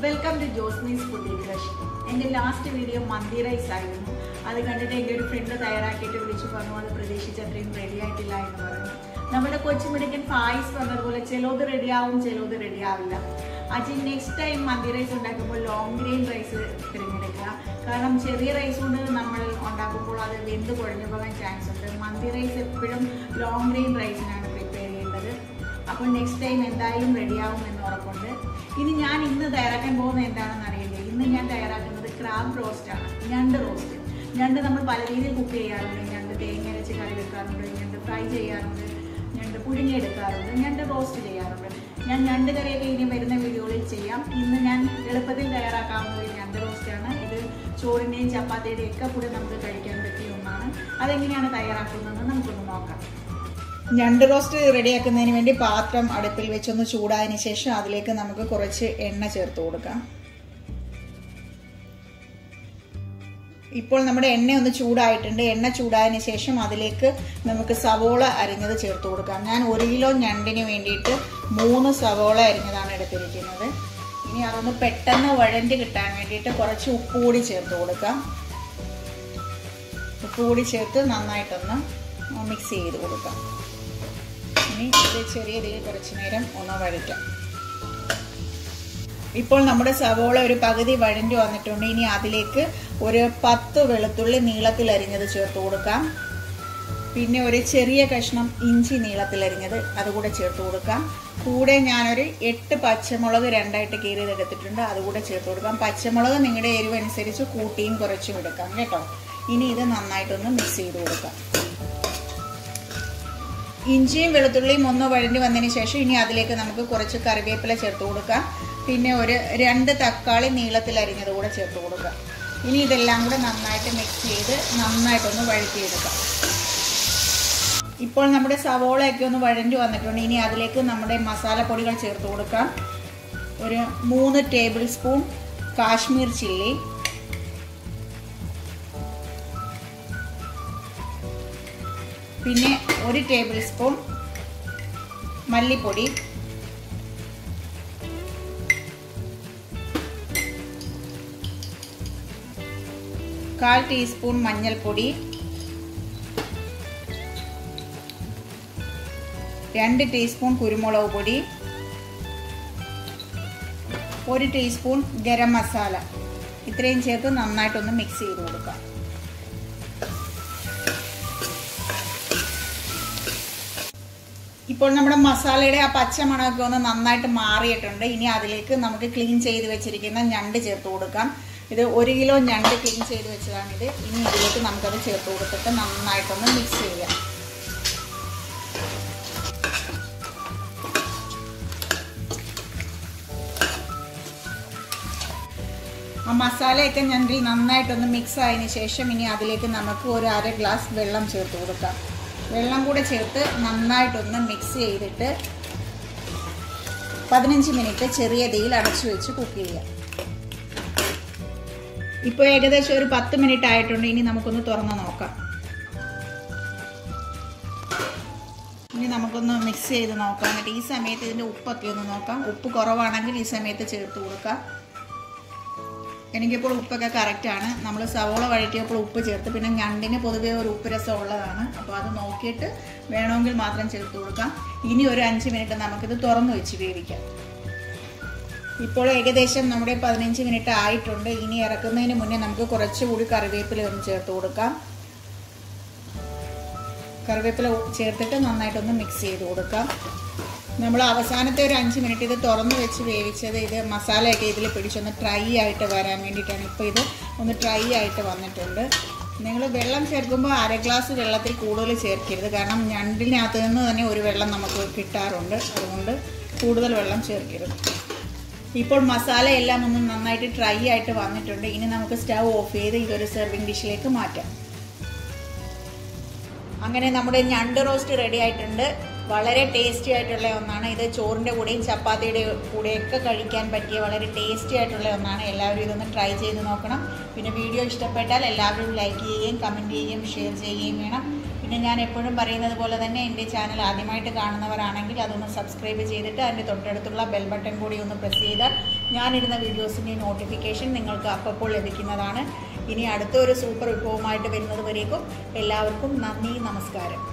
welcome to Josmi's food English എൻ്റെ last video mandi rice ആയിരുന്നു അത് കണ്ടിട്ട് എൻ്റെ ഒരു ഫ്രണ്ട് തയ്യാറാക്കിയിട്ട് വിളിച്ചു പറഞ്ഞു അത് പ്രതീക്ഷിച്ച് അത്രയും റെഡി ആയിട്ടില്ല എന്ന് പറഞ്ഞു നമ്മുടെ കൊച്ചുമിടുക്കൻ പായസ് പറഞ്ഞതുപോലെ ചിലത് റെഡിയാവും ചിലത് റെഡിയാവില്ല അച്ഛൻ നെക്സ്റ്റ് ടൈം മന്തി റൈസ് ഉണ്ടാക്കുമ്പോൾ ലോങ് ഗ്രെയിൻ റൈസ് തിരഞ്ഞെടുക്കുക കാരണം ചെറിയ റൈസ് കൊണ്ട് നമ്മൾ ഉണ്ടാക്കുമ്പോൾ അത് വെന്ത് കുഴഞ്ഞു പോകാൻ ചാൻസ് ഉണ്ട് മന്തി റൈസ് എപ്പോഴും ലോങ് ഗ്രെയിൻ റൈസിനാണ് പ്രിപ്പയർ ചെയ്യേണ്ടത് അപ്പോൾ നെക്സ്റ്റ് ടൈം എന്തായാലും റെഡിയാവും എന്ന് ഉറപ്പുണ്ട് ഇനി ഞാൻ ഇന്ന് തയ്യാറാക്കാൻ പോകുന്നത് എന്താണെന്ന് അറിയില്ല ഇന്ന് ഞാൻ തയ്യാറാക്കുന്നത് ക്രാബ് റോസ്റ്റ് ആണ് ഞണ്ട് റോസ്റ്റ് ഞണ്ട് നമ്മൾ പല രീതിയിൽ കുക്ക് ചെയ്യാറുണ്ട് ഞണ്ട് തേങ്ങ അരച്ച് കറി വെക്കാറുണ്ട് ഞണ്ട് ഫ്രൈ ചെയ്യാറുണ്ട് ഞണ്ട് പുഴുങ്ങിയെടുക്കാറുണ്ട് ഞണ്ട് റോസ്റ്റ് ചെയ്യാറുണ്ട് ഞാൻ ഞണ്ട് കറിയൊക്കെ ഇനി വരുന്ന വീഡിയോയിൽ ചെയ്യാം ഇന്ന് ഞാൻ എളുപ്പത്തിൽ തയ്യാറാക്കാവുന്ന ഒരു ഞണ്ട് റോസ്റ്റാണ് ഇത് ചോറിൻ്റെയും ചപ്പാത്തിയുടെയും ഒക്കെ കൂടെ നമുക്ക് കഴിക്കാൻ പറ്റിയ ഒന്നാണ് അതെങ്ങനെയാണ് തയ്യാറാക്കുന്നതെന്ന് നമുക്കൊന്ന് നോക്കാം ഞണ്ട് റോസ്റ്റ് റെഡിയാക്കുന്നതിന് വേണ്ടി പാത്രം അടുപ്പിൽ വെച്ചൊന്ന് ചൂടായതിനു ശേഷം അതിലേക്ക് നമുക്ക് കുറച്ച് എണ്ണ ചേർത്ത് കൊടുക്കാം ഇപ്പോൾ നമ്മുടെ എണ്ണ ഒന്ന് ചൂടായിട്ടുണ്ട് എണ്ണ ചൂടായതിനു ശേഷം അതിലേക്ക് നമുക്ക് സവോള അരിഞ്ഞത് ചേർത്ത് കൊടുക്കാം ഞാൻ ഒരു കിലോ ഞണ്ടിന് വേണ്ടിയിട്ട് മൂന്ന് സവോള അരിഞ്ഞതാണ് എടുത്തിരിക്കുന്നത് ഇനി അതൊന്ന് പെട്ടെന്ന് വഴണ്ടി കിട്ടാൻ വേണ്ടിയിട്ട് കുറച്ച് ഉപ്പ് കൂടി ചേർത്ത് കൊടുക്കാം ഉപ്പ് കൂടി ചേർത്ത് നന്നായിട്ടൊന്ന് മിക്സ് ചെയ്ത് കൊടുക്കാം ഇനി ഇത് ചെറിയ രീതിയിൽ കുറച്ച് നേരം ഒന്ന് വഴറ്റാം ഇപ്പോൾ നമ്മുടെ സവോള ഒരു പകുതി വഴണ്ടി വന്നിട്ടുണ്ട് ഇനി അതിലേക്ക് ഒരു പത്ത് വെളുത്തുള്ളി നീളത്തിൽ അരിഞ്ഞത് ചേർത്ത് കൊടുക്കാം പിന്നെ ഒരു ചെറിയ കഷ്ണം ഇഞ്ചി നീളത്തിൽ അരിഞ്ഞത് അതുകൂടെ ചേർത്ത് കൊടുക്കാം കൂടെ ഞാനൊരു എട്ട് പച്ചമുളക് രണ്ടായിട്ട് കീറിയത് എടുത്തിട്ടുണ്ട് അതുകൂടെ ചേർത്ത് കൊടുക്കാം പച്ചമുളക് നിങ്ങളുടെ എരിവ് അനുസരിച്ച് കൂട്ടിയും കുറച്ചും എടുക്കാം കേട്ടോ ഇനി ഇത് നന്നായിട്ടൊന്ന് മിക്സ് ചെയ്ത് കൊടുക്കാം ഇഞ്ചിയും വെളുത്തുള്ളിയും ഒന്ന് വഴണ്ടി വന്നതിന് ശേഷം ഇനി അതിലേക്ക് നമുക്ക് കുറച്ച് കറിവേപ്പില ചേർത്ത് കൊടുക്കാം പിന്നെ ഒരു രണ്ട് തക്കാളി നീളത്തിൽ അരിഞ്ഞത് കൂടെ ചേർത്ത് കൊടുക്കാം ഇനി ഇതെല്ലാം കൂടെ നന്നായിട്ട് മിക്സ് ചെയ്ത് നന്നായിട്ടൊന്ന് വഴറ്റിയെടുക്കാം ഇപ്പോൾ നമ്മുടെ സവോളയൊക്കെ ഒന്ന് വഴണ്ടി വന്നിട്ടുണ്ട് ഇനി അതിലേക്ക് നമ്മുടെ മസാലപ്പൊടികൾ ചേർത്ത് കൊടുക്കാം ഒരു മൂന്ന് ടേബിൾ സ്പൂൺ കാശ്മീർ ചില്ലി പിന്നെ ഒരു ടേബിൾ സ്പൂൺ മല്ലിപ്പൊടി കാൽ ടീസ്പൂൺ മഞ്ഞൾപ്പൊടി രണ്ട് ടീസ്പൂൺ കുരുമുളക് പൊടി ഒരു ടീസ്പൂൺ ഗരം മസാല ഇത്രയും ചേർത്ത് നന്നായിട്ടൊന്ന് മിക്സ് ചെയ്ത് കൊടുക്കാം ഇപ്പോൾ നമ്മുടെ മസാലയുടെ ആ പച്ചമണമൊക്കെ ഒന്ന് നന്നായിട്ട് മാറിയിട്ടുണ്ട് ഇനി അതിലേക്ക് നമുക്ക് ക്ലീൻ ചെയ്ത് വെച്ചിരിക്കുന്ന ഞണ്ട് ചേർത്ത് കൊടുക്കാം ഇത് ഒരു കിലോ ഞണ്ട് ക്ലീൻ ചെയ്ത് വെച്ചതാണിത് ഇനി ഇതിലേക്ക് നമുക്കത് ചേർത്ത് കൊടുത്തിട്ട് നന്നായിട്ടൊന്ന് മിക്സ് ചെയ്യാം ആ മസാലയൊക്കെ ഞണ്ടിൽ നന്നായിട്ടൊന്ന് മിക്സ് ആയതിനു ശേഷം ഇനി അതിലേക്ക് നമുക്ക് ഒരു അര ഗ്ലാസ് വെള്ളം ചേർത്ത് കൊടുക്കാം വെള്ളം കൂടെ ചേർത്ത് നന്നായിട്ടൊന്ന് മിക്സ് ചെയ്തിട്ട് പതിനഞ്ച് മിനിറ്റ് ചെറിയ തീയിൽ അടച്ചു വെച്ച് കുക്ക് ചെയ്യാം ഇപ്പോൾ ഏകദേശം ഒരു പത്ത് മിനിറ്റ് ആയിട്ടുണ്ട് ഇനി നമുക്കൊന്ന് തുറന്ന് നോക്കാം ഇനി നമുക്കൊന്ന് മിക്സ് ചെയ്ത് നോക്കാം എന്നിട്ട് ഈ സമയത്ത് ഇതിൻ്റെ ഉപ്പൊക്കെ ഒന്ന് നോക്കാം ഉപ്പ് കുറവാണെങ്കിൽ ഈ സമയത്ത് ചേർത്ത് കൊടുക്കാം എനിക്കിപ്പോൾ ഉപ്പൊക്കെ കറക്റ്റാണ് നമ്മൾ സവോള വഴറ്റിയപ്പോൾ ഉപ്പ് ചേർത്ത് പിന്നെ ഞണ്ടിന് പൊതുവേ ഒരു ഉപ്പ് രസം ഉള്ളതാണ് അപ്പോൾ അത് നോക്കിയിട്ട് വേണമെങ്കിൽ മാത്രം ചേർത്ത് കൊടുക്കാം ഇനി ഒരു അഞ്ച് മിനിറ്റ് നമുക്കിത് തുറന്നു വെച്ച് വേവിക്കാം ഇപ്പോൾ ഏകദേശം നമ്മുടെ പതിനഞ്ച് മിനിറ്റ് ആയിട്ടുണ്ട് ഇനി ഇറക്കുന്നതിന് മുന്നേ നമുക്ക് കുറച്ചുകൂടി കറിവേപ്പില ഒന്ന് ചേർത്ത് കൊടുക്കാം കറിവേപ്പില ചേർത്തിട്ട് നന്നായിട്ടൊന്ന് മിക്സ് ചെയ്ത് കൊടുക്കാം നമ്മൾ അവസാനത്തെ ഒരു അഞ്ച് മിനിറ്റ് ഇത് തുറന്ന് വെച്ച് വേവിച്ചത് ഇത് മസാലയൊക്കെ ഇതിൽ പിടിച്ചൊന്ന് ഡ്രൈ ആയിട്ട് വരാൻ വേണ്ടിയിട്ടാണ് ഇപ്പോൾ ഇത് ഒന്ന് ഡ്രൈ ആയിട്ട് വന്നിട്ടുണ്ട് നിങ്ങൾ വെള്ളം ചേർക്കുമ്പോൾ അര ഗ്ലാസ് വെള്ളത്തിൽ കൂടുതൽ ചേർക്കരുത് കാരണം ഞണ്ടിനകത്ത് നിന്ന് തന്നെ ഒരു വെള്ളം നമുക്ക് കിട്ടാറുണ്ട് അതുകൊണ്ട് കൂടുതൽ വെള്ളം ചേർക്കരുത് ഇപ്പോൾ മസാല എല്ലാം ഒന്ന് നന്നായിട്ട് ഡ്രൈ ആയിട്ട് വന്നിട്ടുണ്ട് ഇനി നമുക്ക് സ്റ്റവ് ഓഫ് ചെയ്ത് ഇതൊരു സെർവിങ് ഡിഷിലേക്ക് മാറ്റാം അങ്ങനെ നമ്മുടെ ഞണ്ട് റോസ്റ്റ് റെഡി ആയിട്ടുണ്ട് വളരെ ടേസ്റ്റി ആയിട്ടുള്ള ഒന്നാണ് ഇത് ചോറിൻ്റെ കൂടെയും ചപ്പാത്തിയുടെ കൂടെയൊക്കെ കഴിക്കാൻ പറ്റിയ വളരെ ടേസ്റ്റി ആയിട്ടുള്ള ഒന്നാണ് എല്ലാവരും ഇതൊന്ന് ട്രൈ ചെയ്ത് നോക്കണം പിന്നെ വീഡിയോ ഇഷ്ടപ്പെട്ടാൽ എല്ലാവരും ലൈക്ക് ചെയ്യുകയും കമൻറ്റ് ചെയ്യുകയും ഷെയർ ചെയ്യുകയും വേണം പിന്നെ ഞാൻ എപ്പോഴും പറയുന്നത് പോലെ തന്നെ എൻ്റെ ചാനൽ ആദ്യമായിട്ട് കാണുന്നവരാണെങ്കിൽ അതൊന്ന് സബ്സ്ക്രൈബ് ചെയ്തിട്ട് അതിൻ്റെ തൊട്ടടുത്തുള്ള ബെൽ ബട്ടൺ കൂടി ഒന്ന് പ്രസ് ചെയ്താൽ ഞാനിടുന്ന വീഡിയോസിൻ്റെ നോട്ടിഫിക്കേഷൻ നിങ്ങൾക്ക് അപ്പോൾ ലഭിക്കുന്നതാണ് ഇനി അടുത്തൊരു സൂപ്പർ വിഭവമായിട്ട് വരുന്നത് വരേക്കും എല്ലാവർക്കും നന്ദി നമസ്കാരം